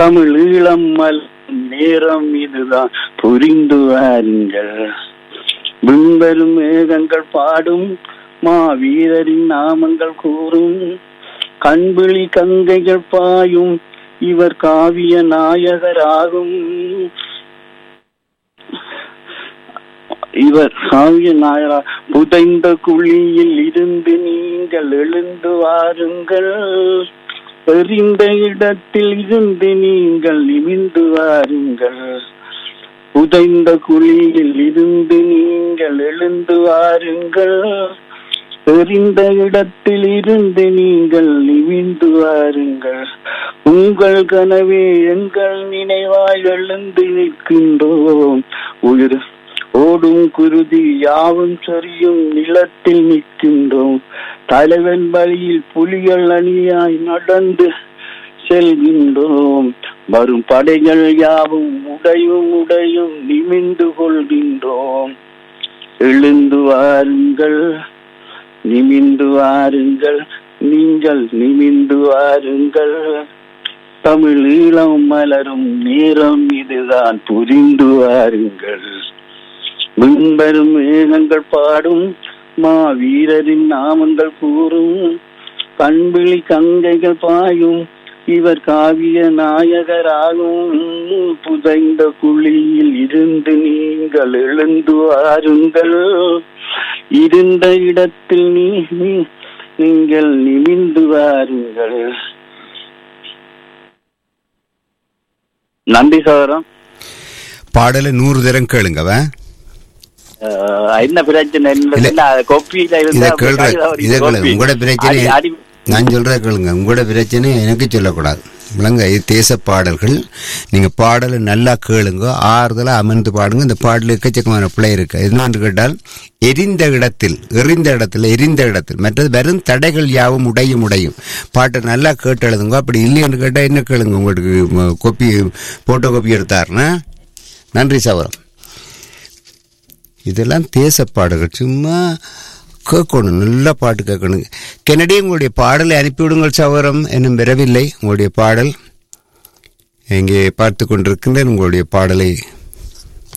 தமிழ் ஈழம் மலரும் நேரம் இதுதான் புரிந்து வாருங்கள் விண்வரும் மேகங்கள் பாடும் மாவீரரின் நாமங்கள் கூறும் கண்விழி கங்கைகள் பாயும் இவர் காவிய நாயகராகும் இவர் காவிய நாயகரா புதைந்த குழியில் இருந்து நீங்கள் எழுந்து வாருங்கள் எறிந்த இடத்தில் இருந்து நீங்கள் நிமிந்து வாருங்கள் புதைந்த குழியில் இருந்து நீங்கள் எழுந்து வாருங்கள் எறிந்த இடத்தில் இருந்து நீங்கள் நிமிந்து வாருங்கள் உங்கள் கனவே எங்கள் நினைவாய் எழுந்து நிற்கின்றோம் உயிர் ஓடும் குருதி யாவும் சரியும் நிலத்தில் நிற்கின்றோம் தலைவன் வழியில் புலிகள் அணியாய் நடந்து செல்கின்றோம் வரும் படைகள் யாவும் உடையும் உடையும் நிமிந்து கொள்கின்றோம் எழுந்து வாருங்கள் நிமிந்து வாருங்கள் நீங்கள் நிமிந்து வாருங்கள் தமிழ் ஈழம் மலரும் நேரம் இதுதான் புரிந்து வாருங்கள் விண்வரும் மேகங்கள் பாடும் மா வீரரின் நாமங்கள் கூறும் கண்விழி கங்கைகள் பாயும் இவர் காவிய நாயகராகும் புதைந்த குழியில் இருந்து நீங்கள் எழுந்து வாருங்கள் இருந்த இடத்தில் நீ நீ- நீங்கள் நிமிந்து வாருங்கள் நன்றி சகோதரம் பாடலை நூறு தரம் கேளுங்கவா அஹ், என்ன பிரச்சனை இல்ல. என்ன கொப்பியில இதை இருந்தா கேள்ற அப்படி இதை கேளு கொப்பி. உங்களோட பிரச்சனை அடி- அடி- நான் சொல்றத கேளுங்க உங்களோட பிரச்சனை எனக்கு சொல்லக்கூடாது விளங்க இது தேச பாடல்கள் நீங்க பாடலை நல்லா கேளுங்க ஆறுதலா அமர்ந்து பாடுங்க இந்த பாடல் எக்கச்சக்கமான பிழை இருக்கு என்னன்னு கேட்டால் எரிந்த இடத்தில் எரிந்த இடத்துல எரிந்த இடத்தில் மற்றது வெறும் தடைகள் யாவும் உடையும் உடையும் பாட்டை நல்லா கேட்டு எழுதுங்க அப்படி இல்லைன்னு கேட்டால் என்ன கேளுங்க உங்களுக்கு ம, கொப்பி போட்டோ கோப்பி எடுத்தாருன்னா நன்றி சவரம் இதெல்லாம் தேச பாடல்கள் சும்மா கேட்கணும் நல்ல பாட்டு கேட்கணும் கெனடி உங்களுடைய பாடலை அனுப்பிவிடுங்கள் சவரம் என்னும் வரவில்லை உங்களுடைய பாடல் இங்கே பார்த்து கொண்டிருக்கின்றேன் உங்களுடைய பாடலை